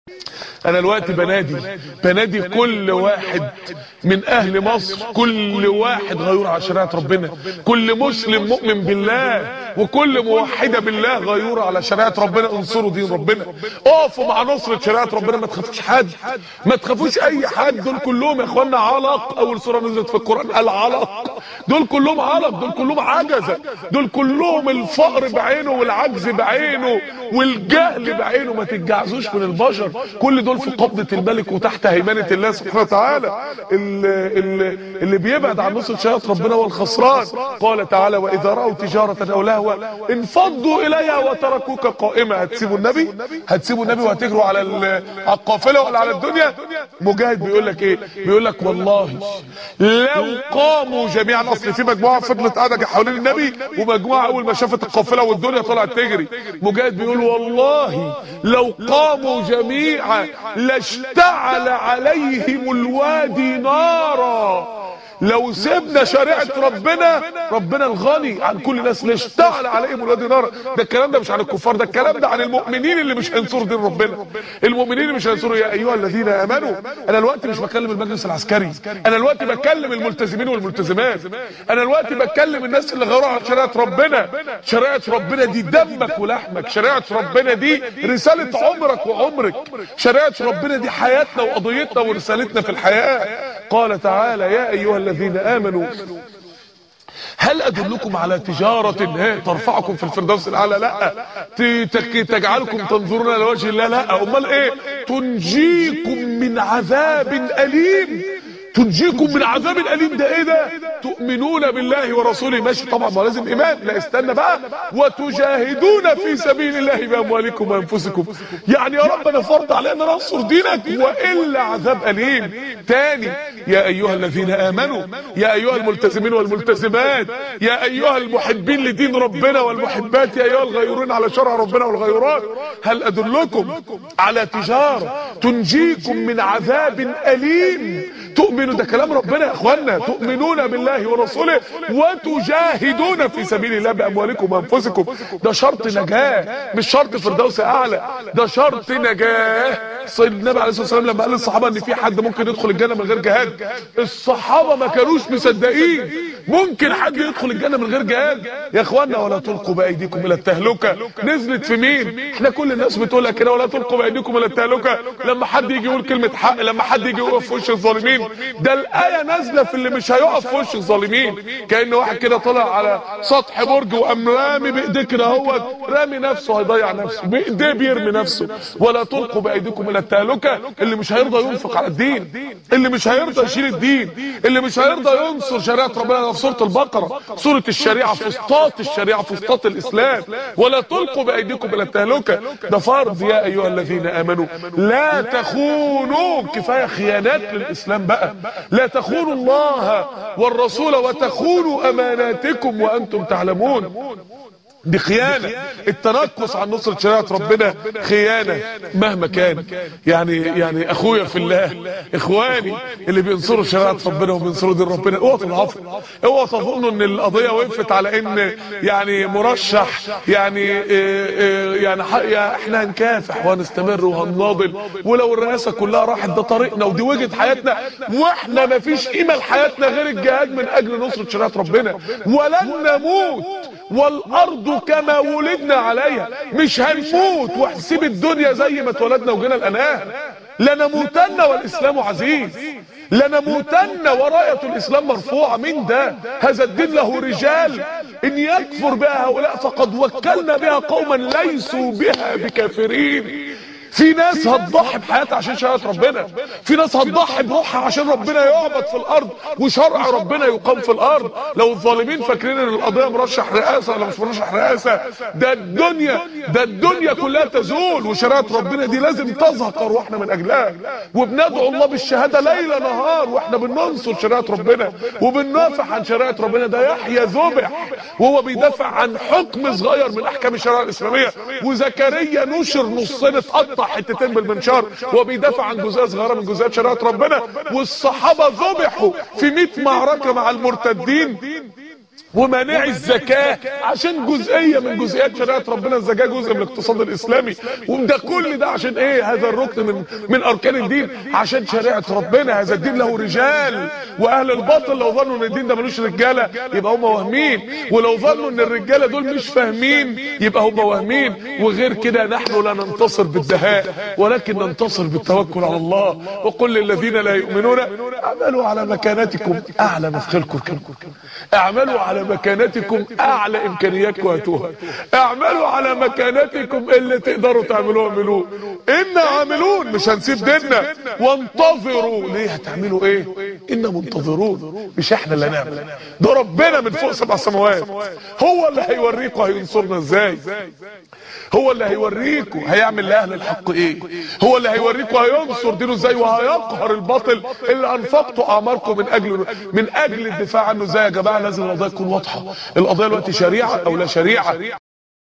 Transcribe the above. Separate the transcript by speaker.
Speaker 1: انا الوقت بنادي بنادي كل واحد من اهل مصر كل واحد غيور على شريعه ربنا كل مسلم مؤمن بالله وكل موحده بالله غيور على شريعه ربنا انصروا دين ربنا اقفوا مع نصره شريعه ربنا ما تخافوش حد ما تخافوش اي حد دول كلهم يا اخوانا علق اول سوره نزلت في القران العلق دول كلهم علق دول كلهم عجزه دول كلهم الفقر بعينه والعجز بعينه والجهل بعينه ما تتجعزوش من البشر كل دول في قبضه الملك وتحت هيمنه الله سبحانه وتعالى اللي, اللي, اللي بيبعد عن نصره شريعه ربنا هو الخسران قال تعالى واذا راوا تجاره او لهوا انفضوا اليها وتركوك قائمه هتسيبوا النبي هتسيبوا النبي وهتجروا على على القافله ولا على الدنيا مجاهد بيقول لك ايه بيقول لك والله لو قاموا جميعا اصل في مجموعه فضلت قاعده حوالين النبي ومجموعه اول ما شافت القافله والدنيا طلعت تجري مجاهد بيقول والله لو قاموا جميعا لاشتعل عليهم الوادي نارا لو سيبنا شريعه ربنا ربنا الغني عن كل الناس لاشتعل عليهم الوادي نارا ده الكلام ده مش عن الكفار ده الكلام ده عن المؤمنين اللي مش هينصروا دين ربنا المؤمنين اللي مش هينصروا يا ايها الذين امنوا انا الوقت مش بكلم المجلس العسكري انا الوقت بكلم الملتزمين والملتزمات انا الوقت بكلم الناس اللي غيروا عن شريعه ربنا شريعه ربنا دي دمك ولحمك شريعه ربنا دي رساله عمرك وعمرك شريعه ربنا دي حياتنا وقضيتنا ورسالتنا في الحياه قال تعالى يا ايها الذين امنوا هل ادلكم على تجارة ترفعكم في الفردوس الاعلى لا تجعلكم تنظرون الى وجه الله لا امال ايه تنجيكم من عذاب اليم تنجيكم من عذاب الاليم ده ايه ده تؤمنون بالله ورسوله ماشي طبعا ما لازم ايمان لا استنى بقى وتجاهدون في سبيل الله باموالكم وانفسكم يعني يا رب انا فرض علينا ان انصر دينك والا عذاب اليم تاني يا ايها الذين امنوا يا ايها الملتزمين والملتزمات يا ايها المحبين لدين ربنا والمحبات يا ايها الغيورين على شرع ربنا والغيورات هل ادلكم على تجاره تنجيكم من عذاب اليم تؤمنوا ده كلام ربنا يا اخوانا تؤمنون بالله ورسوله وتجاهدون في سبيل الله باموالكم وانفسكم ده شرط نجاه مش شرط فردوس اعلى ده شرط نجاه سيد النبي عليه الصلاه والسلام لما قال للصحابه ان في حد ممكن يدخل الجنه من غير جهاد الصحابه ما كانوش مصدقين ممكن حد يدخل الجنه من غير جهاد يا اخوانا ولا تلقوا بايديكم الى التهلكه نزلت في مين احنا كل الناس بتقولها كده ولا تلقوا بايديكم الى التهلكه لما حد يجي يقول كلمه حق لما حد يجي يقف في وش الظالمين ده الايه نازله في اللي مش هيقف في وش الظالمين كان واحد كده طلع على سطح برج وقام رامي بايديه كده اهوت رامي نفسه هيضيع نفسه بايديه بيرمي نفسه ولا تلقوا بايديكم الى التهلكه اللي مش هيرضى ينفق على الدين اللي مش هيرضى يشيل الدين اللي مش هيرضى ينصر شريعه ربنا في سوره البقره سوره الشريعه فسطاط الشريعه فسطاط الاسلام ولا تلقوا بايديكم الى التهلكه ده فرض يا ايها الذين امنوا لا تخونوا كفايه خيانات للاسلام بقى لا تخونوا الله والرسول وتخونوا اماناتكم وانتم تعلمون دي خيانة التنكس عن نصرة شريعة ربنا خيانة مهما كان يعني يعني اخويا في الله اخواني اللي بينصروا شريعة ربنا وبينصروا دين ربنا اوعوا تضعفوا اوعوا تظنوا ان القضية وقفت على ان يعني مرشح يعني يعني احنا هنكافح وهنستمر وهنناضل ولو الرئاسة كلها راحت ده طريقنا ودي وجهة حياتنا واحنا ما فيش قيمة لحياتنا غير الجهاد من اجل نصرة شريعة ربنا ولن نموت والارض كما ولدنا عليها مش هنموت واحسب الدنيا زي ما اتولدنا وجينا الانام لنموتن والاسلام عزيز لنموتن وراية الاسلام مرفوعة من ده هذا الدين له رجال ان يكفر بها هؤلاء فقد وكلنا بها قوما ليسوا بها بكافرين في ناس هتضحي بحياتها عشان شريعه ربنا في ناس هتضحي بروحها عشان ربنا يعبد في الارض وشرع ربنا يقام في الارض لو الظالمين فاكرين ان القضيه مرشح رئاسه ولا مش مرشح رئاسه ده الدنيا ده الدنيا كلها تزول وشريعه ربنا دي لازم تزهق ارواحنا من اجلها وبندعو الله بالشهاده ليل نهار واحنا بننصر شريعه ربنا وبندافع عن شريعه ربنا ده يحيى ذبح وهو بيدافع عن حكم صغير من احكام الشريعه الاسلاميه وزكريا نشر نصين اتقطع حتتين بالمنشار وهو بيدافع عن جزئيه صغيره من جزئيات شريعه ربنا والصحابه ذبحوا في 100 معركه مع المرتدين ومانع الزكاة عشان جزئية من جزئيات شريعة ربنا الزكاة جزء من الاقتصاد الاسلامي وده كل ده عشان ايه هذا الركن من من اركان الدين عشان شريعة ربنا هذا الدين له رجال واهل الباطل لو ظنوا ان الدين ده ملوش رجالة يبقى هم واهمين ولو ظنوا ان الرجالة دول مش فاهمين يبقى هم واهمين وغير كده نحن لا ننتصر بالدهاء ولكن ننتصر بالتوكل على الله وقل للذين لا يؤمنون اعملوا على مكانتكم اعلى مثقلكم اعملوا على مكانتكم اعلى امكانياتكم هاتوها اعملوا على مكانتكم اللي تقدروا تعملوه اعملوه انا عاملون مش هنسيب ديننا وانتظروا ليه هتعملوا ايه انا منتظرون مش احنا اللي هنعمل ده ربنا من فوق سبع سماوات هو اللي هيوريكم هينصرنا ازاي هو اللي هيوريكم هيعمل لاهل الحق ايه هو اللي هيوريكم هينصر دينه ازاي وهيقهر الباطل اللي انفقتوا اعماركم من اجل من اجل الدفاع عنه ازاي يا جماعه لازم القضيه تكون واضحه القضيه دلوقتي شريعه او لا شريعه